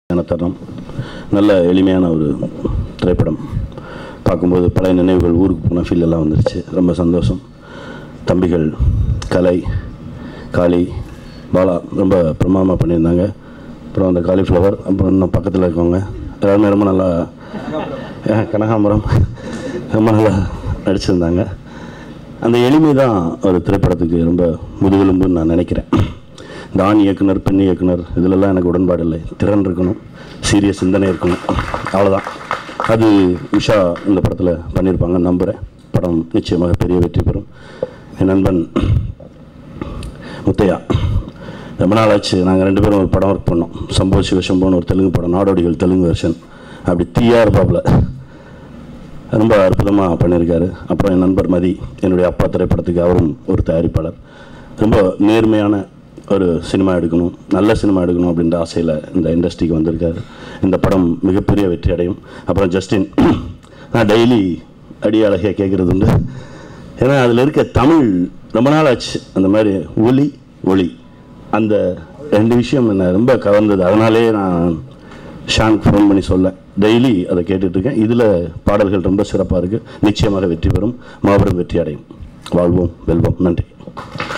என தருணம் நல்ல எளிமையான ஒரு திரைப்படம் பார்க்கும்போது பழைய நினைவுகள் ஊருக்கு போன ஃபீல் எல்லாம் வந்துருச்சு ரொம்ப சந்தோஷம் தம்பிகள் கலை காளி பாலா ரொம்ப பிரமாதமாக பண்ணியிருந்தாங்க அப்புறம் அந்த காலிஃப்ளவர் அப்புறம் இன்னும் பக்கத்தில் இருக்கவங்க எல்லாருமே ரொம்ப நல்லா அஹ், கனகாம்பரம் ரொம்ப நல்லா நடிச்சிருந்தாங்க அந்த எளிமை தான் ஒரு திரைப்படத்துக்கு ரொம்ப முதுகெலும்புன்னு நான் நினைக்கிறேன் இந்த ஆண் இயக்குனர் பெண் இயக்குனர் இதிலெல்லாம் எனக்கு உடன்பாடு இல்லை திறன் இருக்கணும் சீரிய சிந்தனை இருக்கணும் அவ்வளோதான் அது உஷா இந்த படத்தில் பண்ணியிருப்பாங்கன்னு நம்புகிறேன் படம் நிச்சயமாக பெரிய வெற்றி பெறும் என் நண்பன் முத்தையா ரொம்ப நாள் ஆச்சு நாங்கள் ரெண்டு பேரும் ஒரு படம் ஒர்க் பண்ணோம் சம்போ சிவசம்போன்னு ஒரு தெலுங்கு படம் நாடோடிகள் தெலுங்கு வெர்ஷன் அப்படி தீயா இருப்பாப்புல ரொம்ப அற்புதமாக பண்ணியிருக்காரு அப்புறம் என் நண்பர் மதி என்னுடைய அப்பா திரைப்படத்துக்கு அவரும் ஒரு தயாரிப்பாளர் ரொம்ப நேர்மையான ஒரு சினிமா எடுக்கணும் நல்ல சினிமா எடுக்கணும் அப்படின்ற ஆசையில் இந்த இண்டஸ்ட்ரிக்கு வந்திருக்காரு இந்த படம் மிகப்பெரிய வெற்றி அடையும் அப்புறம் ஜஸ்டின் நான் டெய்லி அடி அழகிய கேட்குறது உண்டு ஏன்னா அதில் இருக்க தமிழ் ரொம்ப நாள் ஆச்சு அந்த மாதிரி ஒலி ஒளி அந்த ரெண்டு விஷயம் என்ன ரொம்ப கவர்ந்தது அதனாலே நான் ஷானுக்கு ஃபோன் பண்ணி சொல்ல டெய்லி அதை கேட்டுட்டு இருக்கேன் இதில் பாடல்கள் ரொம்ப சிறப்பாக இருக்குது நிச்சயமாக வெற்றி பெறும் மாபெரும் வெற்றி அடையும் வாழ்வோம் வெல்வோம் நன்றி